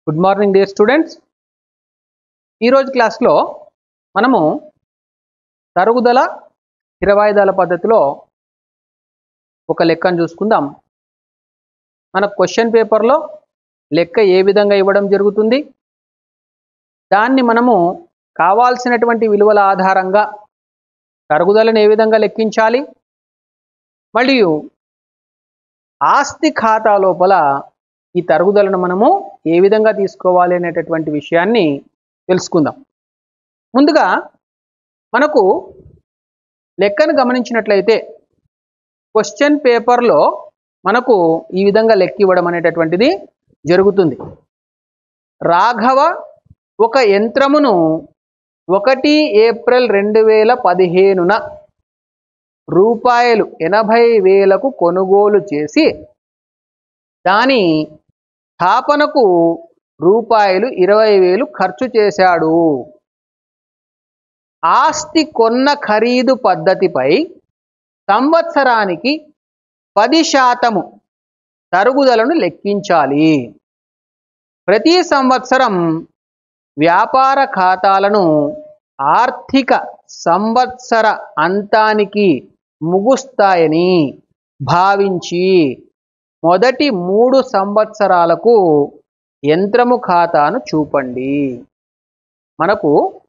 good morning day students ఈరోజు క్లాస్లో మనము తరుగుదల ఇరవాయిదాల పద్ధతిలో ఒక లెక్కను చూసుకుందాం మన క్వశ్చన్ పేపర్లో లెక్క ఏ విధంగా ఇవ్వడం జరుగుతుంది దాన్ని మనము కావాల్సినటువంటి విలువల ఆధారంగా తరుగుదలను ఏ విధంగా లెక్కించాలి మరియు ఆస్తి ఖాతా లోపల ఈ తరుగుదలను మనము ఏ విధంగా తీసుకోవాలి అనేటటువంటి విషయాన్ని తెలుసుకుందాం ముందుగా మనకు లెక్కను గమనించినట్లయితే క్వశ్చన్ పేపర్లో మనకు ఈ విధంగా లెక్క ఇవ్వడం అనేటటువంటిది జరుగుతుంది రాఘవ ఒక యంత్రమును ఒకటి ఏప్రిల్ రెండు వేల పదిహేనున రూపాయలు ఎనభై వేలకు కొనుగోలు చేసి దాని స్థాపనకు రూపాయలు ఇరవై వేలు ఖర్చు చేశాడు ఆస్తి కొన్న ఖరీదు పద్ధతిపై సంవత్సరానికి పది శాతము తరుగుదలను లెక్కించాలి ప్రతి సంవత్సరం వ్యాపార ఖాతాలను ఆర్థిక సంవత్సర అంతానికి ముగుస్తాయని భావించి మొదటి మూడు సంవత్సరాలకు యంత్రము ఖాతాను చూపండి మనకు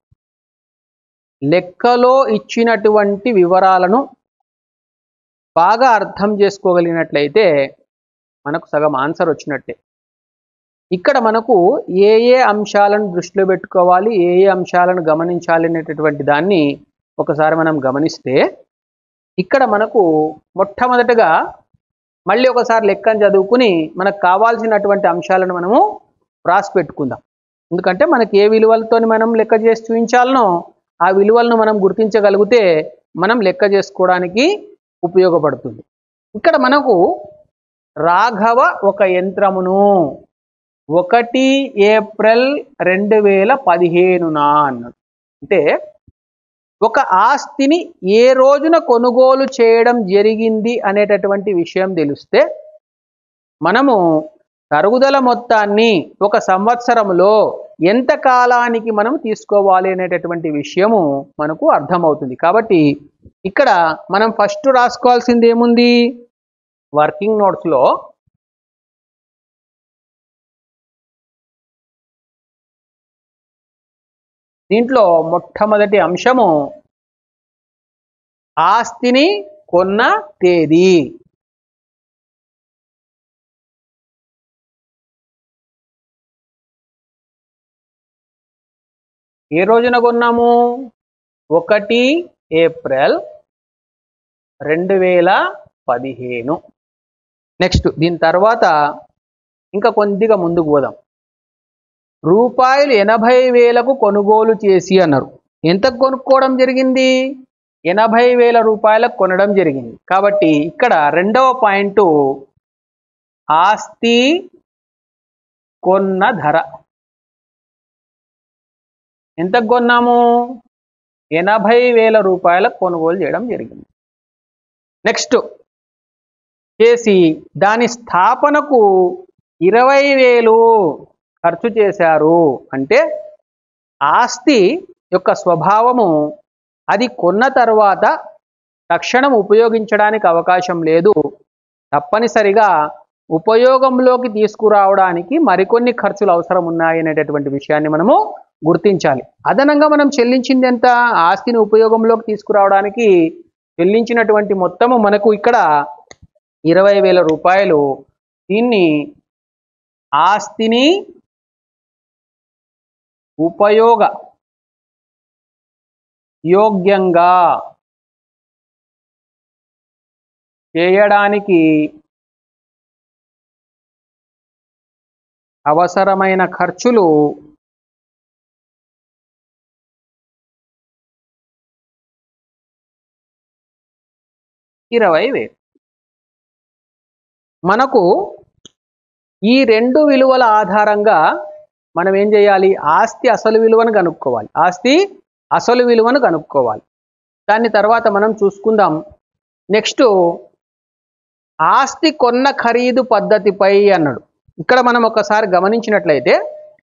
లెక్కలో ఇచ్చినటువంటి వివరాలను బాగా అర్థం చేసుకోగలిగినట్లయితే మనకు సగం ఆన్సర్ వచ్చినట్టే ఇక్కడ మనకు ఏ ఏ అంశాలను దృష్టిలో పెట్టుకోవాలి ఏ ఏ అంశాలను గమనించాలి అనేటటువంటి దాన్ని ఒకసారి మనం గమనిస్తే ఇక్కడ మనకు మొట్టమొదటగా మళ్ళీ ఒకసారి లెక్కను చదువుకుని మనకు కావాల్సినటువంటి అంశాలను మనము రాసి పెట్టుకుందాం ఎందుకంటే మనకి ఏ విలువలతో మనం లెక్క చేసి చూపించాలనో ఆ విలువలను మనం గుర్తించగలిగితే మనం లెక్క చేసుకోవడానికి ఉపయోగపడుతుంది ఇక్కడ మనకు రాఘవ ఒక యంత్రమును ఒకటి ఏప్రిల్ రెండు వేల పదిహేనున అన్నాడు అంటే ఒక ఆస్తిని ఏ రోజున కొనుగోలు చేయడం జరిగింది అనేటటువంటి విషయం తెలిస్తే మనము తరుగుదల మొత్తాన్ని ఒక సంవత్సరంలో ఎంత కాలానికి మనం తీసుకోవాలి అనేటటువంటి విషయము మనకు అర్థమవుతుంది కాబట్టి ఇక్కడ మనం ఫస్ట్ రాసుకోవాల్సింది ఏముంది వర్కింగ్ నోట్స్లో దీంట్లో మొట్టమొదటి అంశము ఆస్తిని కొన్న తేదీ ఏ రోజున కొన్నాము ఒకటి ఏప్రిల్ రెండు వేల పదిహేను నెక్స్ట్ దీని తర్వాత ఇంకా కొద్దిగా ముందుకు పోదాం రూపాయలు ఎనభై వేలకు కొనుగోలు చేసి అన్నారు ఎంతకు కొనుక్కోవడం జరిగింది ఎనభై వేల రూపాయలకు కొనడం జరిగింది కాబట్టి ఇక్కడ రెండవ పాయింట్ ఆస్తి కొన్న ధర ఎంతకు కొన్నాము ఎనభై వేల రూపాయలకు కొనుగోలు చేయడం జరిగింది నెక్స్ట్ చేసి దాని స్థాపనకు ఇరవై వేలు ఖర్చు చేశారు అంటే ఆస్తి యొక్క స్వభావము అది కొన్న తర్వాత తక్షణం ఉపయోగించడానికి అవకాశం లేదు తప్పనిసరిగా ఉపయోగంలోకి తీసుకురావడానికి మరికొన్ని ఖర్చులు అవసరం ఉన్నాయి అనేటటువంటి విషయాన్ని మనము గుర్తించాలి అదనంగా మనం చెల్లించింది ఎంత ఆస్తిని ఉపయోగంలోకి తీసుకురావడానికి చెల్లించినటువంటి మొత్తము మనకు ఇక్కడ ఇరవై వేల రూపాయలు దీన్ని ఆస్తిని ఉపయోగ యోగ్యంగా చేయడానికి అవసరమైన ఖర్చులు ఇరవై వేలు మనకు ఈ రెండు విలువల ఆధారంగా మనం ఏం చేయాలి ఆస్తి అసలు విలువను కనుక్కోవాలి ఆస్తి అసలు విలువను కనుక్కోవాలి దాని తర్వాత మనం చూసుకుందాం నెక్స్ట్ ఆస్తి కొన్న ఖరీదు పద్ధతిపై అన్నాడు ఇక్కడ మనం ఒకసారి గమనించినట్లయితే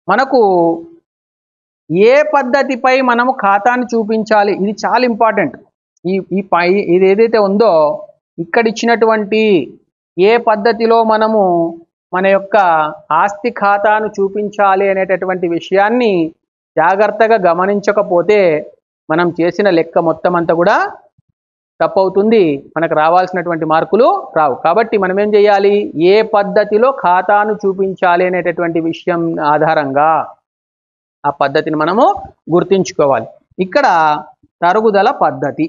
మనకు ఏ పద్ధతిపై మనము ఖాతాను చూపించాలి ఇది చాలా ఇంపార్టెంట్ ఈ ఈ పై ఇది ఏదైతే ఉందో ఇక్కడ ఇచ్చినటువంటి ఏ పద్ధతిలో మనము మన యొక్క ఆస్తి ఖాతాను చూపించాలి అనేటటువంటి విషయాన్ని జాగ్రత్తగా గమనించకపోతే మనం చేసిన లెక్క మొత్తం అంతా కూడా తప్పవుతుంది మనకు రావాల్సినటువంటి మార్కులు రావు కాబట్టి మనం ఏం చేయాలి ఏ పద్ధతిలో ఖాతాను చూపించాలి అనేటటువంటి విషయం ఆధారంగా ఆ పద్ధతిని మనము గుర్తించుకోవాలి ఇక్కడ తరుగుదల పద్ధతి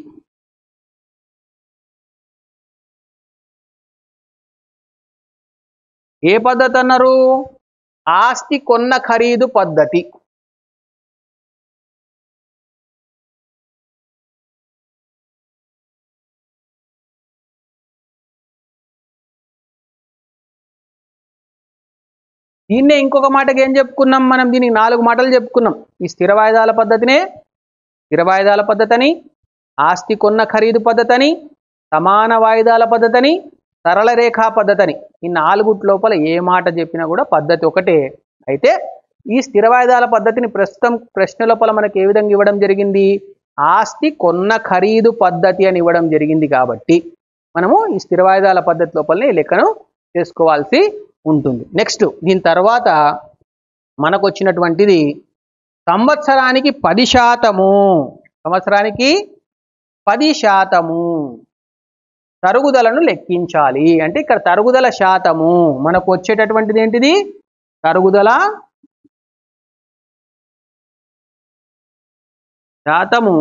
ఏ పద్ధతి అన్నారు ఆస్తి కొన్న ఖరీదు పద్ధతి దీన్నే ఇంకొక మాటకి ఏం చెప్పుకున్నాం మనం దీనికి నాలుగు మాటలు చెప్పుకున్నాం ఈ స్థిర వాయిదాల పద్ధతినే స్థిర వాయిదాల పద్ధతి అని ఆస్తి కొన్న ఖరీదు పద్ధతి అని సమాన వాయిదాల పద్ధతి అని సరళ రేఖా పద్ధతి అని ఈ నాలుగుటి లోపల ఏ మాట చెప్పినా కూడా పద్ధతి ఒకటే అయితే ఈ స్థిర వాయిదాల పద్ధతిని ప్రస్తుతం ప్రశ్న లోపల మనకి ఏ విధంగా ఇవ్వడం జరిగింది ఆస్తి కొన్న ఖరీదు పద్ధతి అని ఇవ్వడం జరిగింది కాబట్టి మనము ఈ స్థిర వాయిదాల పద్ధతి లోపలనే ఈ లెక్కను చేసుకోవాల్సి ఉంటుంది నెక్స్ట్ దీని తర్వాత మనకు వచ్చినటువంటిది సంవత్సరానికి పది శాతము సంవత్సరానికి పది శాతము తరుగుదలను లెక్కించాలి అంటే ఇక్కడ తరుగుదల శాతము మనకు వచ్చేటటువంటిది ఏంటిది తరుగుదల శాతము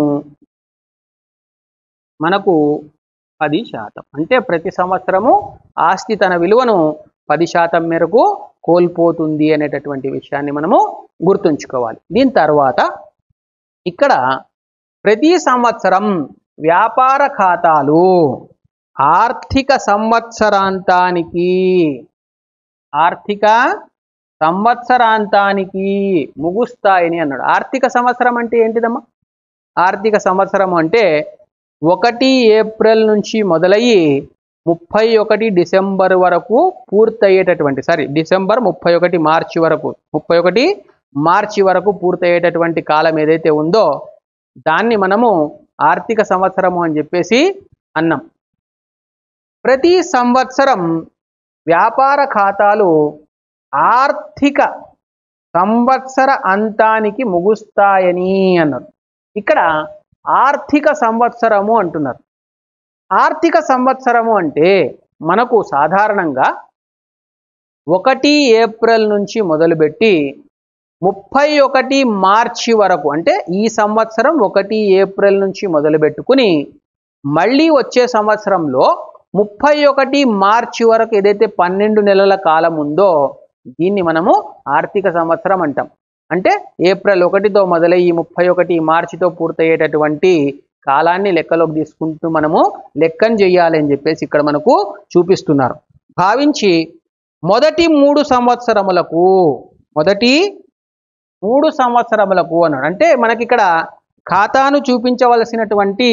మనకు పది శాతం అంటే ప్రతి సంవత్సరము ఆస్తి తన విలువను పది శాతం మేరకు కోల్పోతుంది అనేటటువంటి విషయాన్ని మనము గుర్తుంచుకోవాలి దీని తర్వాత ఇక్కడ ప్రతి సంవత్సరం వ్యాపార ఖాతాలు ఆర్థిక సంవత్సరాంతానికి ఆర్థిక సంవత్సరాంతానికి ముగుస్తాయని అన్నాడు ఆర్థిక సంవత్సరం అంటే ఏంటిదమ్మా ఆర్థిక సంవత్సరం అంటే ఒకటి ఏప్రిల్ నుంచి మొదలయ్యి ముప్పై ఒకటి డిసెంబర్ వరకు పూర్తయ్యేటటువంటి సారీ డిసెంబర్ ముప్పై ఒకటి మార్చి వరకు ముప్పై ఒకటి మార్చి వరకు పూర్తయ్యేటటువంటి కాలం ఏదైతే ఉందో దాన్ని మనము ఆర్థిక సంవత్సరము అని చెప్పేసి అన్నాం ప్రతి సంవత్సరం వ్యాపార ఖాతాలు ఆర్థిక సంవత్సర అంతానికి ముగుస్తాయని అన్నారు ఇక్కడ ఆర్థిక సంవత్సరము అంటున్నారు ఆర్థిక సంవత్సరము అంటే మనకు సాధారణంగా ఒకటి ఏప్రిల్ నుంచి మొదలుపెట్టి ముప్పై ఒకటి మార్చి వరకు అంటే ఈ సంవత్సరం ఒకటి ఏప్రిల్ నుంచి మొదలుపెట్టుకుని మళ్ళీ వచ్చే సంవత్సరంలో ముప్పై ఒకటి మార్చి వరకు ఏదైతే పన్నెండు నెలల కాలం ఉందో దీన్ని మనము ఆర్థిక సంవత్సరం అంటాం అంటే ఏప్రిల్ ఒకటితో మొదలయ్యి ముప్పై ఒకటి మార్చితో పూర్తయ్యేటటువంటి కాలాన్ని లెక్కలోకి తీసుకుంటూ మనము లెక్కను చేయాలి అని చెప్పేసి ఇక్కడ మనకు చూపిస్తున్నారు భావించి మొదటి మూడు సంవత్సరములకు మొదటి మూడు సంవత్సరములకు అన్నాడు అంటే మనకి ఇక్కడ ఖాతాను చూపించవలసినటువంటి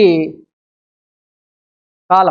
కాలం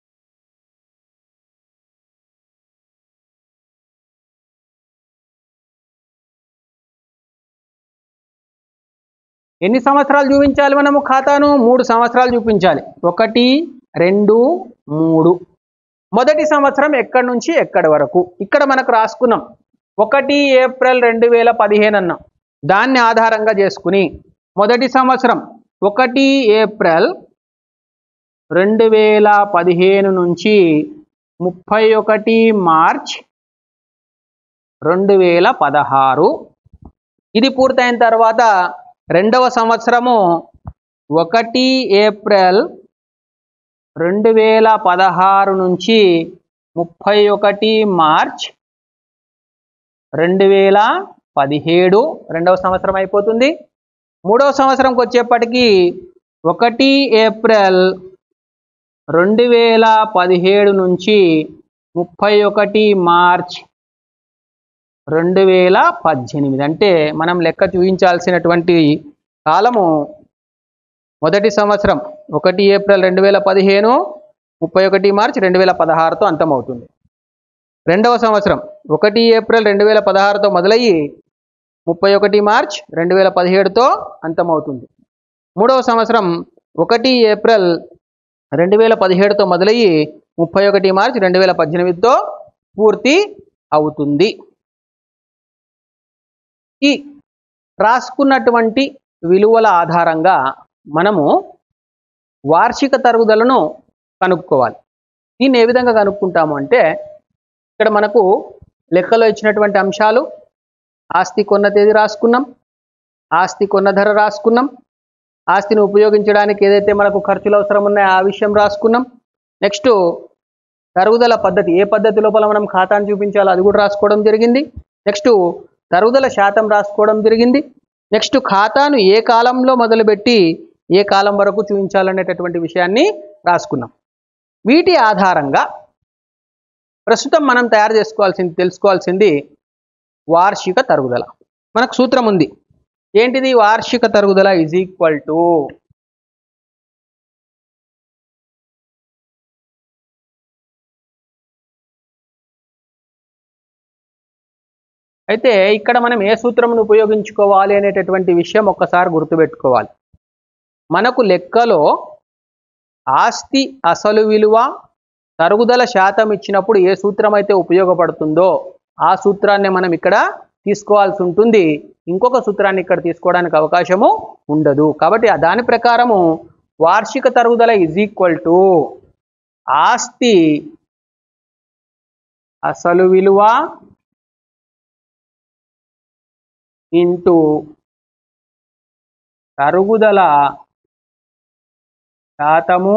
ఎన్ని సంవత్సరాలు చూపించాలి మనము ఖాతాను మూడు సంవత్సరాలు చూపించాలి ఒకటి రెండు మూడు మొదటి సంవత్సరం ఎక్కడి నుంచి ఎక్కడి వరకు ఇక్కడ మనకు రాసుకున్నాం ఒకటి ఏప్రిల్ రెండు వేల పదిహేను అన్నాం దాన్ని ఆధారంగా చేసుకుని మొదటి సంవత్సరం ఒకటి ఏప్రిల్ రెండు వేల పదిహేను నుంచి ముప్పై ఒకటి మార్చ్ రెండు వేల పదహారు ఇది పూర్తయిన తర్వాత రెండవ సంవత్సరము ఒకటి ఏప్రిల్ రెండు వేల పదహారు నుంచి ముప్పై ఒకటి మార్చ్ రెండు వేల పదిహేడు రెండవ సంవత్సరం అయిపోతుంది మూడవ సంవత్సరంకి వచ్చేప్పటికి ఒకటి ఏప్రిల్ రెండు వేల పదిహేడు నుంచి ముప్పై ఒకటి మార్చ్ రెండు వేల పద్దెనిమిది అంటే మనం లెక్క చూపించాల్సినటువంటి కాలము మొదటి సంవత్సరం ఒకటి ఏప్రిల్ రెండు వేల పదిహేను ముప్పై ఒకటి మార్చ్ రెండు వేల పదహారుతో అంతమవుతుంది రెండవ సంవత్సరం ఒకటి ఏప్రిల్ రెండు వేల పదహారుతో మొదలయ్యి ముప్పై ఒకటి మార్చ్ రెండు వేల పదిహేడుతో అంతమవుతుంది మూడవ సంవత్సరం ఒకటి ఏప్రిల్ రెండు వేల పదిహేడుతో మొదలయ్యి ముప్పై ఒకటి మార్చ్ రెండు వేల పద్దెనిమిదితో పూర్తి అవుతుంది ఈ రాసుకున్నటువంటి విలువల ఆధారంగా మనము వార్షిక తరుగుదలను కనుక్కోవాలి దీన్ని ఏ విధంగా కనుక్కుంటాము అంటే ఇక్కడ మనకు లెక్కలో ఇచ్చినటువంటి అంశాలు ఆస్తి కొన్న తేదీ రాసుకున్నాం ఆస్తి కొన్న ధర రాసుకున్నాం ఆస్తిని ఉపయోగించడానికి ఏదైతే మనకు ఖర్చులు అవసరం ఉన్నాయో ఆ విషయం రాసుకున్నాం నెక్స్ట్ తరుగుదల పద్ధతి ఏ పద్ధతి లోపల మనం ఖాతాను చూపించాలో అది కూడా రాసుకోవడం జరిగింది నెక్స్ట్ తరుగుదల శాతం రాసుకోవడం జరిగింది నెక్స్ట్ ఖాతాను ఏ కాలంలో మొదలుపెట్టి ఏ కాలం వరకు చూపించాలనేటటువంటి విషయాన్ని రాసుకున్నాం వీటి ఆధారంగా ప్రస్తుతం మనం తయారు చేసుకోవాల్సింది తెలుసుకోవాల్సింది వార్షిక తరుగుదల మనకు సూత్రం ఉంది ఏంటిది వార్షిక తరుగుదల ఈజ్ ఈక్వల్ టు అయితే ఇక్కడ మనం ఏ సూత్రమును ఉపయోగించుకోవాలి అనేటటువంటి విషయం ఒక్కసారి గుర్తుపెట్టుకోవాలి మనకు లెక్కలో ఆస్తి అసలు విలువ తరుగుదల శాతం ఇచ్చినప్పుడు ఏ సూత్రం అయితే ఉపయోగపడుతుందో ఆ సూత్రాన్ని మనం ఇక్కడ తీసుకోవాల్సి ఉంటుంది ఇంకొక సూత్రాన్ని ఇక్కడ తీసుకోవడానికి అవకాశము ఉండదు కాబట్టి ఆ దాని ప్రకారము వార్షిక తరుగుదల ఇజ్ ఈక్వల్ టు ఆస్తి అసలు విలువ ఇంటూ తరుగుదల శాతము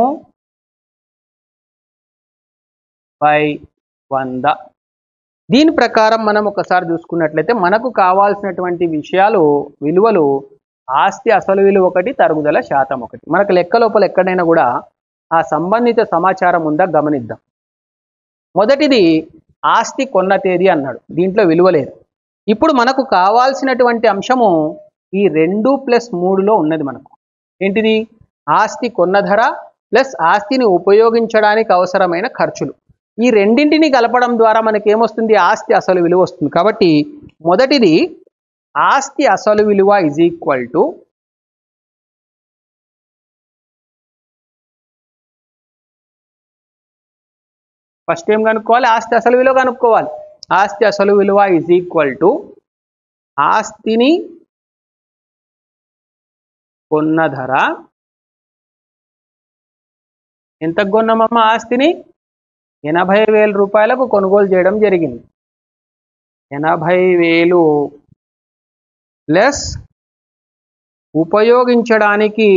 బై వంద దీని ప్రకారం మనం ఒకసారి చూసుకున్నట్లయితే మనకు కావాల్సినటువంటి విషయాలు విలువలు ఆస్తి అసలు విలువ ఒకటి తరుగుదల శాతం ఒకటి మనకు లెక్క లోపల ఎక్కడైనా కూడా ఆ సంబంధిత సమాచారం ఉందా గమనిద్దాం మొదటిది ఆస్తి కొన్న తేదీ అన్నాడు దీంట్లో విలువ లేదు ఇప్పుడు మనకు కావాల్సినటువంటి అంశము ఈ రెండు ప్లస్ మూడులో ఉన్నది మనకు ఏంటిది ఆస్తి కొన్న ధర ప్లస్ ఆస్తిని ఉపయోగించడానికి అవసరమైన ఖర్చులు ఈ రెండింటిని కలపడం ద్వారా మనకి ఏమొస్తుంది ఆస్తి అసలు విలువ వస్తుంది కాబట్టి మొదటిది ఆస్తి అసలు విలువ ఇజ్ ఈక్వల్ టు ఫస్ట్ ఏం కనుక్కోవాలి ఆస్తి అసలు విలువ కనుక్కోవాలి ఆస్తి అసలు విలువ ఇజ్ ఈక్వల్ టు ఆస్తిని కొన్న ధర ఎంత కొన్నామమ్మా ఆస్తిని ఎనభై వేల రూపాయలకు కొనుగోలు చేయడం జరిగింది ఎనభై వేలు ప్లస్ ఉపయోగించడానికి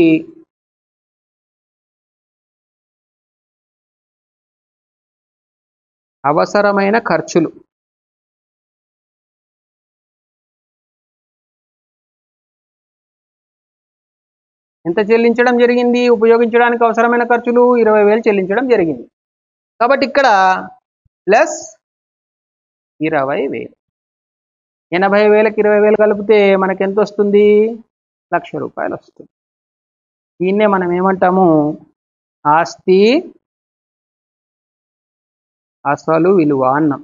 అవసరమైన ఖర్చులు ఎంత చెల్లించడం జరిగింది ఉపయోగించడానికి అవసరమైన ఖర్చులు ఇరవై వేలు చెల్లించడం జరిగింది కాబట్టి ఇక్కడ ప్లస్ ఇరవై వేలు ఎనభై వేలకు ఇరవై వేలు కలిపితే మనకి ఎంత వస్తుంది లక్ష రూపాయలు వస్తుంది దీన్నే మనం ఏమంటాము ఆస్తి అసలు విలువ అన్నాం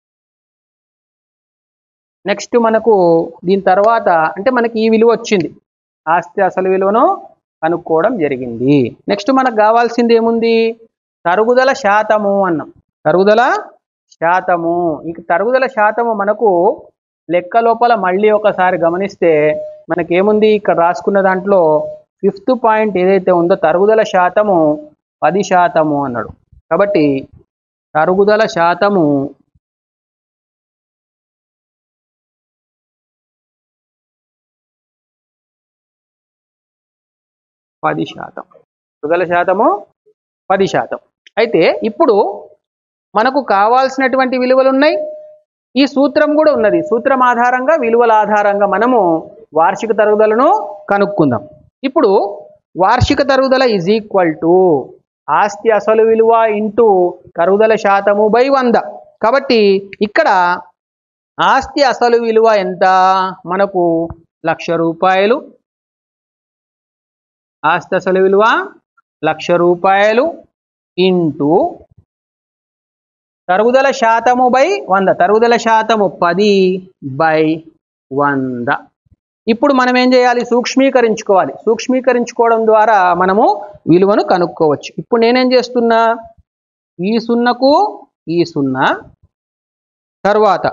నెక్స్ట్ మనకు దీని తర్వాత అంటే మనకి ఈ విలువ వచ్చింది ఆస్తి అసలు విలువను కనుక్కోవడం జరిగింది నెక్స్ట్ మనకు కావాల్సింది ఏముంది తరుగుదల శాతము అన్నాం తరుగుదల శాతము ఇంక తరుగుదల శాతము మనకు లెక్క లోపల మళ్ళీ ఒకసారి గమనిస్తే మనకేముంది ఇక్కడ రాసుకున్న దాంట్లో ఫిఫ్త్ పాయింట్ ఏదైతే ఉందో తరుగుదల శాతము పది శాతము అన్నాడు కాబట్టి తరుగుదల శాతము పది శాతం తరుగుదల శాతము పది శాతం అయితే ఇప్పుడు మనకు కావాల్సినటువంటి విలువలు ఉన్నాయి ఈ సూత్రం కూడా ఉన్నది సూత్రం ఆధారంగా విలువల ఆధారంగా మనము వార్షిక తరుగుదలను కనుక్కుందాం ఇప్పుడు వార్షిక తరుగుదల ఈజ్ ఈక్వల్ టు ఆస్తి అసలు విలువ ఇంటూ తరుగుదల శాతము బై వంద కాబట్టి ఇక్కడ ఆస్తి అసలు విలువ ఎంత మనకు లక్ష రూపాయలు ఆస్తి అసలు విలువ లక్ష రూపాయలు ఇంటూ తరుగుదల శాతము బై వంద తరుగుదల శాతము పది బై వంద ఇప్పుడు మనం ఏం చేయాలి సూక్ష్మీకరించుకోవాలి సూక్ష్మీకరించుకోవడం ద్వారా మనము విలువను కనుక్కోవచ్చు ఇప్పుడు నేనేం చేస్తున్నా ఈ సున్నకు ఈ సున్నా తర్వాత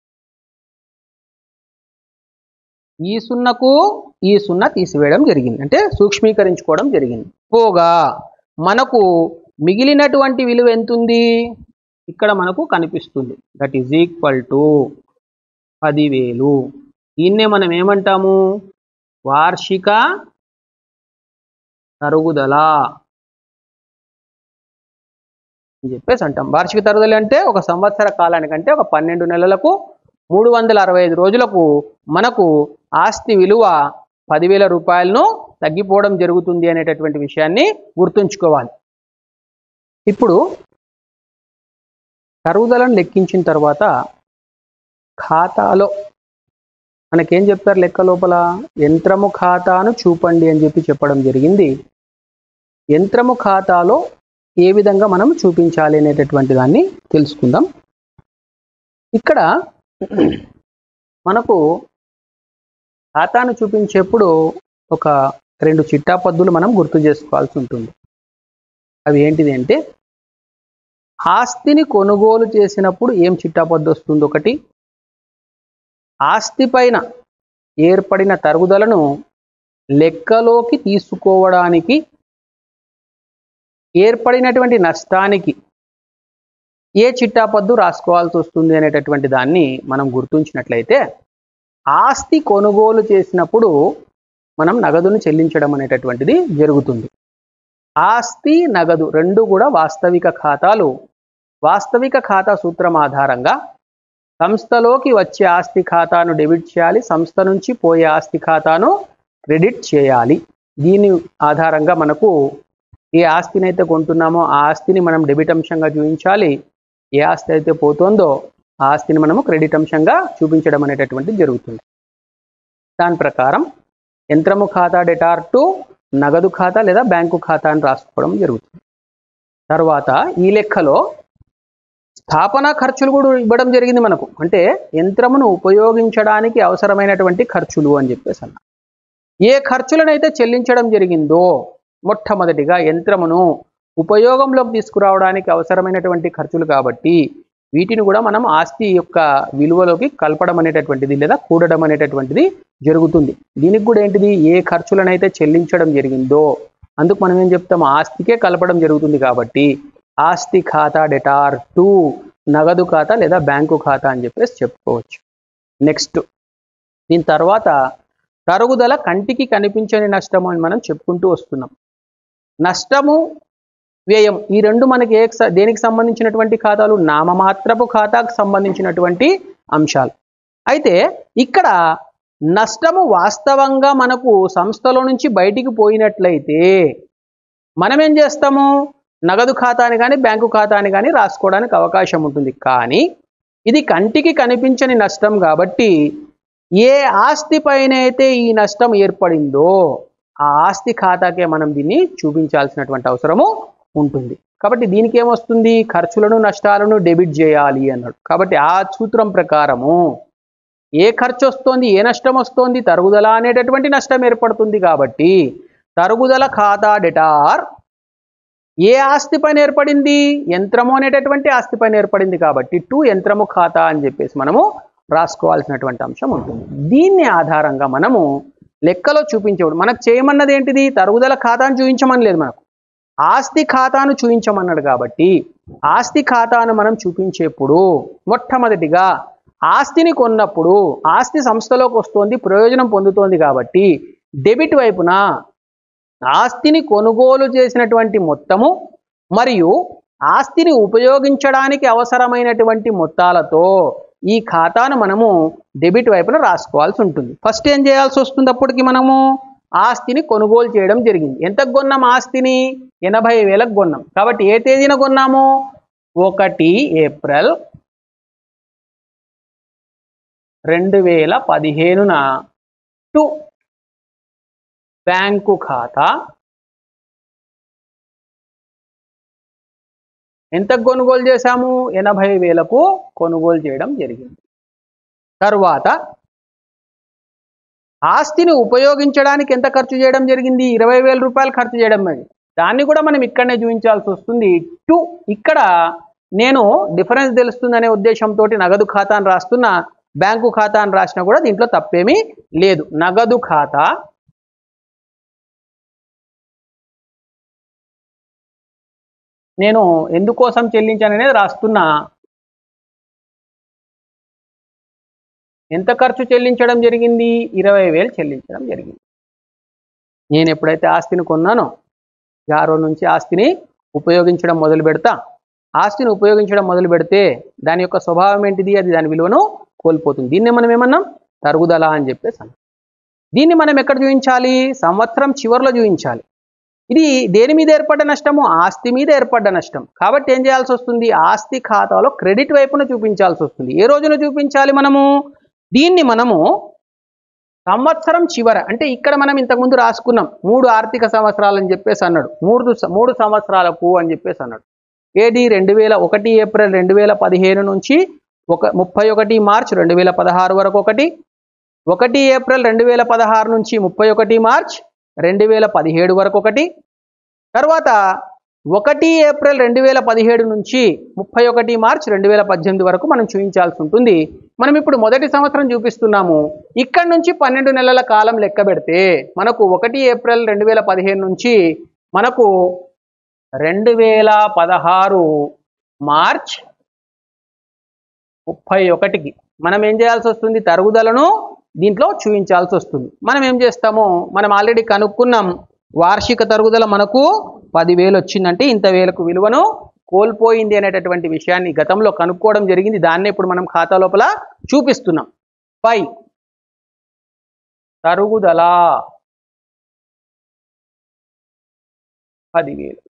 ఈ సున్నకు ఈ సున్నా తీసివేయడం జరిగింది అంటే సూక్ష్మీకరించుకోవడం జరిగింది పోగా మనకు మిగిలినటువంటి విలువ ఎంతుంది ఇక్కడ మనకు కనిపిస్తుంది దట్ ఈజ్ ఈక్వల్ టు పదివేలు దీన్నే మనం ఏమంటాము వార్షిక తరుగుదల అని చెప్పేసి అంటాం వార్షిక తరుగుదల అంటే ఒక సంవత్సర కాలానికంటే ఒక పన్నెండు నెలలకు మూడు వందల అరవై ఐదు రోజులకు మనకు ఆస్తి విలువ పదివేల రూపాయలను తగ్గిపోవడం జరుగుతుంది అనేటటువంటి విషయాన్ని గుర్తుంచుకోవాలి ఇప్పుడు తరుగుదలను లెక్కించిన తర్వాత ఖాతాలో మనకేం చెప్తారు లెక్క లోపల యంత్రము ఖాతాను చూపండి అని చెప్పి చెప్పడం జరిగింది యంత్రము ఖాతాలో ఏ విధంగా మనం చూపించాలి అనేటటువంటి దాన్ని తెలుసుకుందాం ఇక్కడ మనకు ఖాతాను చూపించేప్పుడు ఒక రెండు చిట్టా పద్దులు మనం గుర్తు చేసుకోవాల్సి ఉంటుంది అవి ఏంటిది అంటే ఆస్తిని కొనుగోలు చేసినప్పుడు ఏం చిట్టా పద్దు వస్తుంది ఒకటి ఆస్తి పైన ఏర్పడిన తరుగుదలను లెక్కలోకి తీసుకోవడానికి ఏర్పడినటువంటి నష్టానికి ఏ చిట్టాపద్దు రాసుకోవాల్సి వస్తుంది అనేటటువంటి దాన్ని మనం గుర్తుంచినట్లయితే ఆస్తి కొనుగోలు చేసినప్పుడు మనం నగదును చెల్లించడం అనేటటువంటిది జరుగుతుంది ఆస్తి నగదు రెండు కూడా వాస్తవిక ఖాతాలు వాస్తవిక ఖాతా సూత్రం ఆధారంగా సంస్థలోకి వచ్చే ఆస్తి ఖాతాను డెబిట్ చేయాలి సంస్థ నుంచి పోయే ఆస్తి ఖాతాను క్రెడిట్ చేయాలి దీని ఆధారంగా మనకు ఏ ఆస్తిని అయితే కొంటున్నామో ఆ ఆస్తిని మనం డెబిట్ అంశంగా చూపించాలి ఏ ఆస్తి అయితే పోతుందో ఆ ఆస్తిని మనము క్రెడిట్ అంశంగా చూపించడం అనేటటువంటిది జరుగుతుంది దాని ప్రకారం యంత్రము ఖాతా డెటార్ టు నగదు ఖాతా లేదా బ్యాంకు ఖాతా అని రాసుకోవడం జరుగుతుంది తర్వాత ఈ లెక్కలో స్థాపన ఖర్చులు కూడా ఇవ్వడం జరిగింది మనకు అంటే యంత్రమును ఉపయోగించడానికి అవసరమైనటువంటి ఖర్చులు అని చెప్పేసి అన్న ఏ ఖర్చులనైతే చెల్లించడం జరిగిందో మొట్టమొదటిగా యంత్రమును ఉపయోగంలోకి తీసుకురావడానికి అవసరమైనటువంటి ఖర్చులు కాబట్టి వీటిని కూడా మనం ఆస్తి యొక్క విలువలోకి కలపడం అనేటటువంటిది లేదా కూడడం అనేటటువంటిది జరుగుతుంది దీనికి కూడా ఏంటిది ఏ ఖర్చులనైతే చెల్లించడం జరిగిందో అందుకు మనం ఏం చెప్తాం ఆస్తికే కలపడం జరుగుతుంది కాబట్టి ఆస్తి ఖాతా డెటార్ టు నగదు ఖాతా లేదా బ్యాంకు ఖాతా అని చెప్పేసి చెప్పుకోవచ్చు నెక్స్ట్ దీని తర్వాత తరుగుదల కంటికి కనిపించని నష్టము అని మనం చెప్పుకుంటూ వస్తున్నాం నష్టము వ్యయం ఈ రెండు మనకి ఏ దేనికి సంబంధించినటువంటి ఖాతాలు నామమాత్రపు ఖాతాకు సంబంధించినటువంటి అంశాలు అయితే ఇక్కడ నష్టము వాస్తవంగా మనకు సంస్థలో నుంచి బయటికి పోయినట్లయితే మనం ఏం చేస్తాము నగదు ఖాతాని కానీ బ్యాంకు ఖాతాని కానీ రాసుకోవడానికి అవకాశం ఉంటుంది కానీ ఇది కంటికి కనిపించని నష్టం కాబట్టి ఏ ఆస్తి పైన అయితే ఈ నష్టం ఏర్పడిందో ఆ ఆస్తి ఖాతాకే మనం దీన్ని చూపించాల్సినటువంటి అవసరము ఉంటుంది కాబట్టి దీనికి ఏమొస్తుంది ఖర్చులను నష్టాలను డెబిట్ చేయాలి అన్నాడు కాబట్టి ఆ సూత్రం ప్రకారము ఏ ఖర్చు వస్తోంది ఏ నష్టం వస్తోంది తరుగుదల అనేటటువంటి నష్టం ఏర్పడుతుంది కాబట్టి తరుగుదల ఖాతా డెటార్ ఏ ఆస్తి పైన ఏర్పడింది యంత్రము అనేటటువంటి ఆస్తి పైన ఏర్పడింది కాబట్టి టు యంత్రము ఖాతా అని చెప్పేసి మనము రాసుకోవాల్సినటువంటి అంశం ఉంటుంది దీన్ని ఆధారంగా మనము లెక్కలో చూపించేవాడు మనకు చేయమన్నది ఏంటిది తరుగుదల ఖాతాను చూపించమని లేదు మనకు ఆస్తి ఖాతాను చూపించమన్నాడు కాబట్టి ఆస్తి ఖాతాను మనం చూపించేప్పుడు మొట్టమొదటిగా ఆస్తిని కొన్నప్పుడు ఆస్తి సంస్థలోకి వస్తోంది ప్రయోజనం పొందుతోంది కాబట్టి డెబిట్ వైపున ఆస్తిని కొనుగోలు చేసినటువంటి మొత్తము మరియు ఆస్తిని ఉపయోగించడానికి అవసరమైనటువంటి మొత్తాలతో ఈ ఖాతాను మనము డెబిట్ వైపున రాసుకోవాల్సి ఉంటుంది ఫస్ట్ ఏం చేయాల్సి వస్తుంది అప్పటికి మనము ఆస్తిని కొనుగోలు చేయడం జరిగింది ఎంతకు కొన్నాం ఆస్తిని ఎనభై వేలకు కొన్నాం కాబట్టి ఏ తేదీన కొన్నాము ఒకటి ఏప్రిల్ రెండు వేల పదిహేనున టు బ్యాంకు ఖాతా ఎంత కొనుగోలు చేశాము ఎనభై వేలకు కొనుగోలు చేయడం జరిగింది తరువాత ఆస్తిని ఉపయోగించడానికి ఎంత ఖర్చు చేయడం జరిగింది ఇరవై వేల రూపాయలు ఖర్చు చేయడం మరి దాన్ని కూడా మనం ఇక్కడనే చూపించాల్సి వస్తుంది టు ఇక్కడ నేను డిఫరెన్స్ తెలుస్తుందనే ఉద్దేశంతో నగదు ఖాతాను రాస్తున్నా బ్యాంకు ఖాతా అని రాసినా కూడా దీంట్లో తప్పేమీ లేదు నగదు ఖాతా నేను ఎందుకోసం చెల్లించాననేది రాస్తున్నా ఎంత ఖర్చు చెల్లించడం జరిగింది ఇరవై వేలు చెల్లించడం జరిగింది నేను ఎప్పుడైతే ఆస్తిని కొన్నానో యారో నుంచి ఆస్తిని ఉపయోగించడం మొదలు పెడతా ఆస్తిని ఉపయోగించడం మొదలు పెడితే దాని యొక్క స్వభావం ఏంటిది అది దాని విలువను కోల్పోతుంది దీన్ని మనం ఏమన్నాం తరుగుదల అని చెప్పేసి అన్నాం దీన్ని మనం ఎక్కడ చూపించాలి సంవత్సరం చివరిలో చూపించాలి ఇది దేని మీద ఏర్పడ్డ నష్టము ఆస్తి మీద ఏర్పడ్డ నష్టం కాబట్టి ఏం చేయాల్సి వస్తుంది ఆస్తి ఖాతాలో క్రెడిట్ వైపున చూపించాల్సి వస్తుంది ఏ రోజున చూపించాలి మనము దీన్ని మనము సంవత్సరం చివర అంటే ఇక్కడ మనం ఇంతకుముందు రాసుకున్నాం మూడు ఆర్థిక సంవత్సరాలు అని చెప్పేసి అన్నాడు మూడు స- మూడు సంవత్సరాలకు అని చెప్పేసి అన్నాడు ఏది రెండు వేల ఒకటి ఏప్రిల్ రెండు వేల పదిహేను నుంచి ఒక ముప్పై ఒకటి మార్చ్ రెండు వేల పదహారు వరకు ఒకటి ఒకటి ఏప్రిల్ రెండు వేల పదహారు నుంచి ముప్పై ఒకటి మార్చ్ రెండు వేల పదిహేడు వరకు ఒకటి తర్వాత ఒకటి ఏప్రిల్ రెండు వేల పదిహేడు నుంచి ముప్పై ఒకటి మార్చ్ రెండు వేల పద్దెనిమిది వరకు మనం చూపించాల్సి ఉంటుంది మనం ఇప్పుడు మొదటి సంవత్సరం చూపిస్తున్నాము ఇక్కడ నుంచి పన్నెండు నెలల కాలం లెక్క పెడితే మనకు ఒకటి ఏప్రిల్ రెండు వేల పదిహేను నుంచి మనకు రెండు వేల పదహారు మార్చ్ ముప్పై ఒకటికి మనం ఏం చేయాల్సి వస్తుంది తరుగుదలను దీంట్లో చూపించాల్సి వస్తుంది మనం ఏం చేస్తాము మనం ఆల్రెడీ కనుక్కున్నాం వార్షిక తరుగుదల మనకు పదివేలు వచ్చిందంటే ఇంత వేలకు విలువను కోల్పోయింది అనేటటువంటి విషయాన్ని గతంలో కనుక్కోవడం జరిగింది దాన్నే ఇప్పుడు మనం ఖాతా లోపల చూపిస్తున్నాం పై తరుగుదల పదివేలు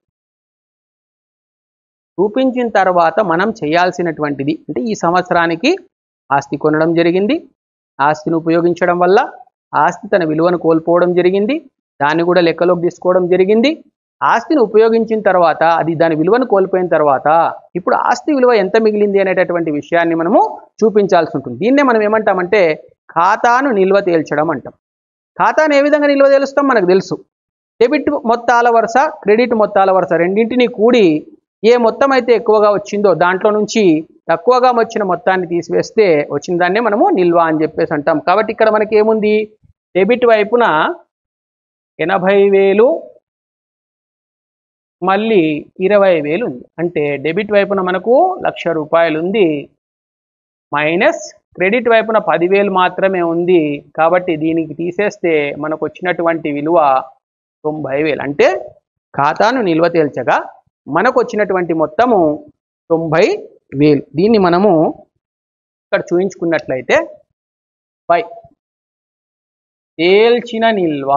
చూపించిన తర్వాత మనం చేయాల్సినటువంటిది అంటే ఈ సంవత్సరానికి ఆస్తి కొనడం జరిగింది ఆస్తిని ఉపయోగించడం వల్ల ఆస్తి తన విలువను కోల్పోవడం జరిగింది దాన్ని కూడా లెక్కలోకి తీసుకోవడం జరిగింది ఆస్తిని ఉపయోగించిన తర్వాత అది దాని విలువను కోల్పోయిన తర్వాత ఇప్పుడు ఆస్తి విలువ ఎంత మిగిలింది అనేటటువంటి విషయాన్ని మనము చూపించాల్సి ఉంటుంది దీన్నే మనం ఏమంటామంటే ఖాతాను నిల్వ తేల్చడం అంటాం ఖాతాను ఏ విధంగా నిల్వ తేలుస్తాం మనకు తెలుసు డెబిట్ మొత్తాల వరుస క్రెడిట్ మొత్తాల వరుస రెండింటిని కూడి ఏ మొత్తం అయితే ఎక్కువగా వచ్చిందో దాంట్లో నుంచి తక్కువగా వచ్చిన మొత్తాన్ని తీసివేస్తే వచ్చిన దాన్నే మనము నిల్వ అని చెప్పేసి అంటాం కాబట్టి ఇక్కడ మనకి ఏముంది డెబిట్ వైపున ఎనభై వేలు మళ్ళీ ఇరవై వేలు ఉంది అంటే డెబిట్ వైపున మనకు లక్ష రూపాయలు ఉంది మైనస్ క్రెడిట్ వైపున పదివేలు మాత్రమే ఉంది కాబట్టి దీనికి తీసేస్తే మనకు వచ్చినటువంటి విలువ తొంభై వేలు అంటే ఖాతాను నిల్వ తేల్చగా మనకు వచ్చినటువంటి మొత్తము తొంభై వేలు దీన్ని మనము ఇక్కడ చూయించుకున్నట్లయితే పై తేల్చిన నిల్వ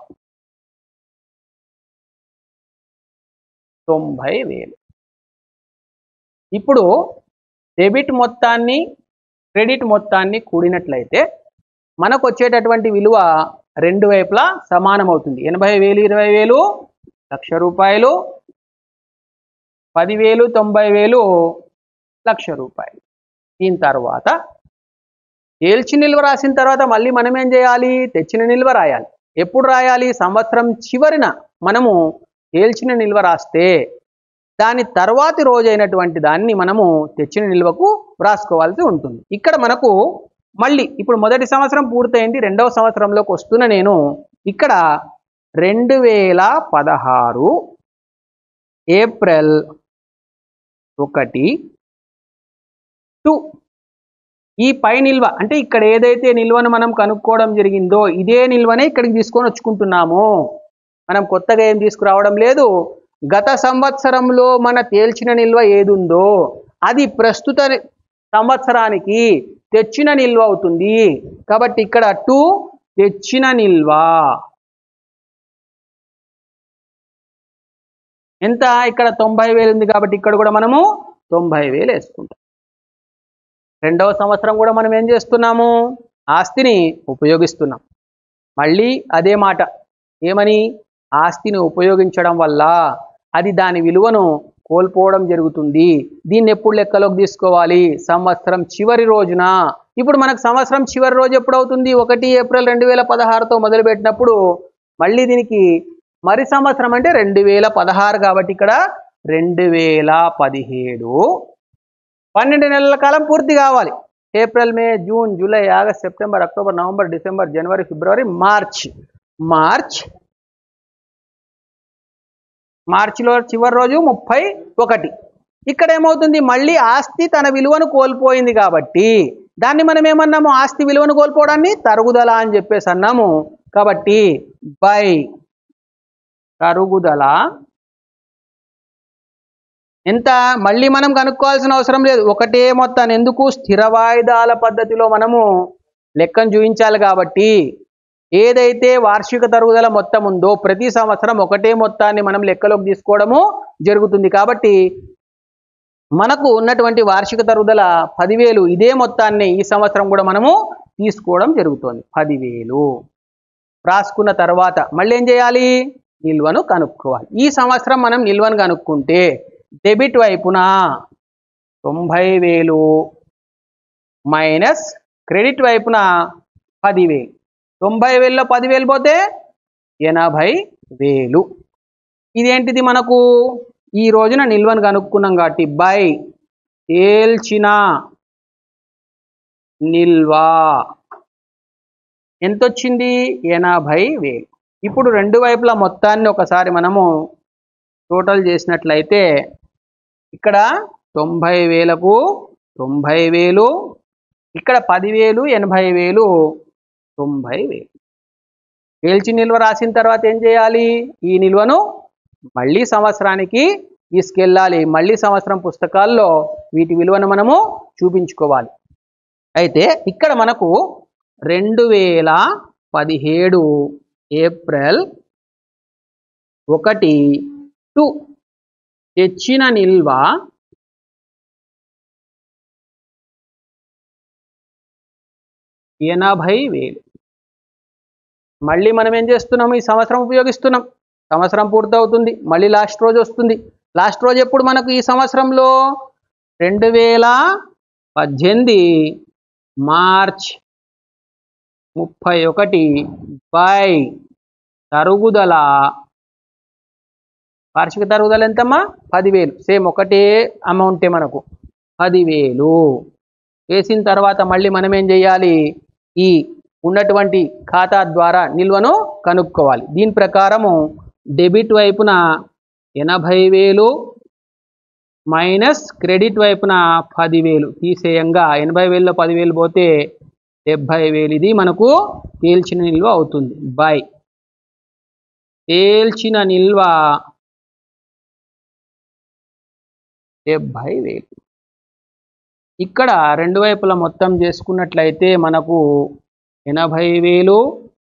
తొంభై వేలు ఇప్పుడు డెబిట్ మొత్తాన్ని క్రెడిట్ మొత్తాన్ని కూడినట్లయితే మనకు వచ్చేటటువంటి విలువ రెండు వైపులా సమానం అవుతుంది ఎనభై వేలు ఇరవై వేలు లక్ష రూపాయలు పదివేలు తొంభై వేలు లక్ష రూపాయలు దీని తర్వాత తేల్చి నిల్వ రాసిన తర్వాత మళ్ళీ మనం ఏం చేయాలి తెచ్చిన నిల్వ రాయాలి ఎప్పుడు రాయాలి సంవత్సరం చివరిన మనము తేల్చిన నిల్వ రాస్తే దాని తర్వాతి రోజైనటువంటి దాన్ని మనము తెచ్చిన నిల్వకు వ్రాసుకోవాల్సి ఉంటుంది ఇక్కడ మనకు మళ్ళీ ఇప్పుడు మొదటి సంవత్సరం పూర్తయింది రెండవ సంవత్సరంలోకి వస్తున్న నేను ఇక్కడ రెండు వేల పదహారు ఏప్రిల్ ఒకటి టూ ఈ పై నిల్వ అంటే ఇక్కడ ఏదైతే నిల్వను మనం కనుక్కోవడం జరిగిందో ఇదే నిల్వనే ఇక్కడికి తీసుకొని వచ్చుకుంటున్నాము మనం కొత్తగా ఏం తీసుకురావడం లేదు గత సంవత్సరంలో మన తేల్చిన నిల్వ ఏదుందో అది ప్రస్తుత ని- సంవత్సరానికి తెచ్చిన నిల్వ అవుతుంది కాబట్టి ఇక్కడ టూ తెచ్చిన నిల్వ ఎంత ఇక్కడ తొంభై వేలు ఉంది కాబట్టి ఇక్కడ కూడా మనము తొంభై వేలు వేసుకుంటాం రెండవ సంవత్సరం కూడా మనం ఏం చేస్తున్నాము ఆస్తిని ఉపయోగిస్తున్నాం మళ్ళీ అదే మాట ఏమని ఆస్తిని ఉపయోగించడం వల్ల అది దాని విలువను కోల్పోవడం జరుగుతుంది దీన్ని ఎప్పుడు లెక్కలోకి తీసుకోవాలి సంవత్సరం చివరి రోజున ఇప్పుడు మనకు సంవత్సరం చివరి రోజు ఎప్పుడు అవుతుంది ఒకటి ఏప్రిల్ రెండు వేల పదహారుతో మొదలుపెట్టినప్పుడు మళ్ళీ దీనికి మరి సంవత్సరం అంటే రెండు వేల పదహారు కాబట్టి ఇక్కడ రెండు వేల పదిహేడు పన్నెండు నెలల కాలం పూర్తి కావాలి April May June July August September October November December జనవరి ఫిబ్రవరి మార్చ్ మార్చ్ మార్చిలో చివరి రోజు ముప్పై ఒకటి ఇక్కడ ఏమవుతుంది మళ్ళీ ఆస్తి తన విలువను కోల్పోయింది కాబట్టి దాన్ని మనం ఏమన్నాము ఆస్తి విలువను కోల్పోవడాన్ని తరుగుదల అని చెప్పేసి అన్నాము కాబట్టి బై తరుగుదల ఎంత మళ్ళీ మనం కనుక్కోవాల్సిన అవసరం లేదు ఒకటే మొత్తాన్ని ఎందుకు స్థిర వాయిదాల పద్ధతిలో మనము లెక్కను చూపించాలి కాబట్టి ఏదైతే వార్షిక తరుగుదల మొత్తం ఉందో ప్రతి సంవత్సరం ఒకటే మొత్తాన్ని మనం లెక్కలోకి తీసుకోవడము జరుగుతుంది కాబట్టి మనకు ఉన్నటువంటి వార్షిక తరుగుదల పదివేలు ఇదే మొత్తాన్ని ఈ సంవత్సరం కూడా మనము తీసుకోవడం జరుగుతుంది పదివేలు రాసుకున్న తర్వాత మళ్ళీ ఏం చేయాలి నిల్వను కనుక్కోవాలి ఈ సంవత్సరం మనం నిల్వను కనుక్కుంటే డెబిట్ వైపున తొంభై వేలు మైనస్ క్రెడిట్ వైపున పదివేలు తొంభై వేలలో పదివేలు పోతే ఎనభై వేలు ఇదేంటిది మనకు ఈ రోజున నిల్వను కనుక్కున్నాం కాబట్టి బై తేల్చిన నిల్వ ఎంత వచ్చింది ఎనభై వేలు ఇప్పుడు రెండు వైపుల మొత్తాన్ని ఒకసారి మనము టోటల్ చేసినట్లయితే ఇక్కడ తొంభై వేలకు తొంభై వేలు ఇక్కడ పదివేలు ఎనభై వేలు తొంభై వేలు తేల్చి నిల్వ రాసిన తర్వాత ఏం చేయాలి ఈ నిల్వను మళ్ళీ సంవత్సరానికి తీసుకెళ్ళాలి మళ్ళీ సంవత్సరం పుస్తకాల్లో వీటి విలువను మనము చూపించుకోవాలి అయితే ఇక్కడ మనకు రెండు వేల పదిహేడు ఏప్రిల్ ఒకటి టు తెచ్చిన నిల్వ ఎనభై వేలు మళ్ళీ మనం ఏం చేస్తున్నాము ఈ సంవత్సరం ఉపయోగిస్తున్నాం సంవత్సరం పూర్తవుతుంది మళ్ళీ లాస్ట్ రోజు వస్తుంది లాస్ట్ రోజు ఎప్పుడు మనకు ఈ సంవత్సరంలో రెండు వేల పద్దెనిమిది మార్చ్ ముప్పై ఒకటి బై తరుగుదల వార్షిక తరుగుదల ఎంతమ్మా పదివేలు సేమ్ ఒకటే అమౌంటే మనకు పదివేలు వేసిన తర్వాత మళ్ళీ మనం ఏం చేయాలి ఈ ఉన్నటువంటి ఖాతా ద్వారా నిల్వను కనుక్కోవాలి దీని ప్రకారము డెబిట్ వైపున ఎనభై వేలు మైనస్ క్రెడిట్ వైపున పదివేలు తీసేయంగా ఎనభై వేలలో పదివేలు పోతే డెబ్భై వేలు ఇది మనకు తేల్చిన నిల్వ అవుతుంది బై తేల్చిన నిల్వ డెబ్భై వేలు ఇక్కడ రెండు వైపుల మొత్తం చేసుకున్నట్లయితే మనకు ఎనభై వేలు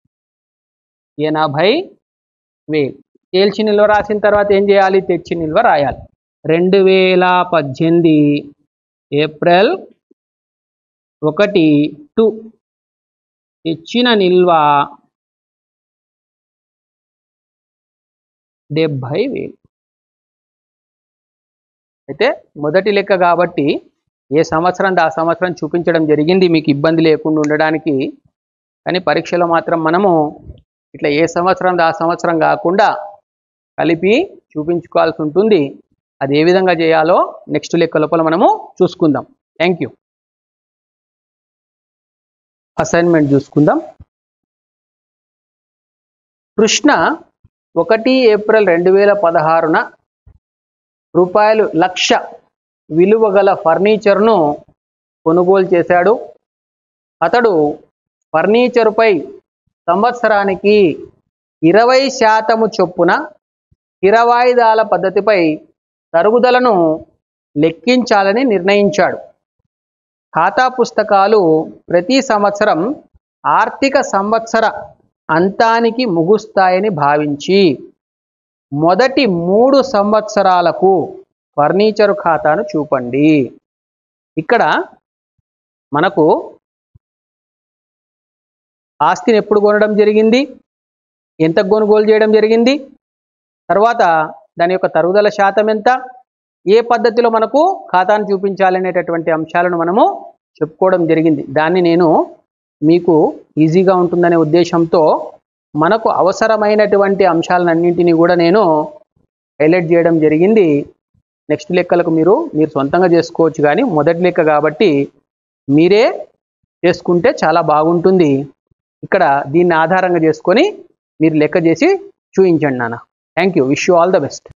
ఎనభై వేలు తేల్చి నిల్వ రాసిన తర్వాత ఏం చేయాలి తెచ్చి నిల్వ రాయాలి రెండు వేల పద్దెనిమిది ఏప్రిల్ ఒకటి టు తెచ్చిన నిల్వ డెబ్భై వేలు అయితే మొదటి లెక్క కాబట్టి ఏ సంవత్సరం ఆ సంవత్సరం చూపించడం జరిగింది మీకు ఇబ్బంది లేకుండా ఉండడానికి కానీ పరీక్షలో మాత్రం మనము ఇట్లా ఏ సంవత్సరం ఆ సంవత్సరం కాకుండా కలిపి చూపించుకోవాల్సి ఉంటుంది అది ఏ విధంగా చేయాలో నెక్స్ట్ లెక్క లోపల మనము చూసుకుందాం థ్యాంక్ యూ అసైన్మెంట్ చూసుకుందాం కృష్ణ ఒకటి ఏప్రిల్ రెండు వేల పదహారున రూపాయలు లక్ష విలువ గల ఫర్నిచర్ను కొనుగోలు చేశాడు అతడు ఫర్నిచరుపై సంవత్సరానికి ఇరవై శాతము చొప్పున స్థిరవాయిదాల పద్ధతిపై తరుగుదలను లెక్కించాలని నిర్ణయించాడు ఖాతా పుస్తకాలు ప్రతి సంవత్సరం ఆర్థిక సంవత్సర అంతానికి ముగుస్తాయని భావించి మొదటి మూడు సంవత్సరాలకు ఫర్నిచర్ ఖాతాను చూపండి ఇక్కడ మనకు ఆస్తిని ఎప్పుడు కొనడం జరిగింది ఎంత కొనుగోలు చేయడం జరిగింది తర్వాత దాని యొక్క తరుగుదల శాతం ఎంత ఏ పద్ధతిలో మనకు ఖాతాను చూపించాలనేటటువంటి అంశాలను మనము చెప్పుకోవడం జరిగింది దాన్ని నేను మీకు ఈజీగా ఉంటుందనే ఉద్దేశంతో మనకు అవసరమైనటువంటి అంశాలన్నింటినీ కూడా నేను హైలైట్ చేయడం జరిగింది నెక్స్ట్ లెక్కలకు మీరు మీరు సొంతంగా చేసుకోవచ్చు కానీ మొదటి లెక్క కాబట్టి మీరే చేసుకుంటే చాలా బాగుంటుంది ఇక్కడ దీన్ని ఆధారంగా చేసుకొని మీరు లెక్క చేసి చూపించండి నాన్న thank you wish you all the best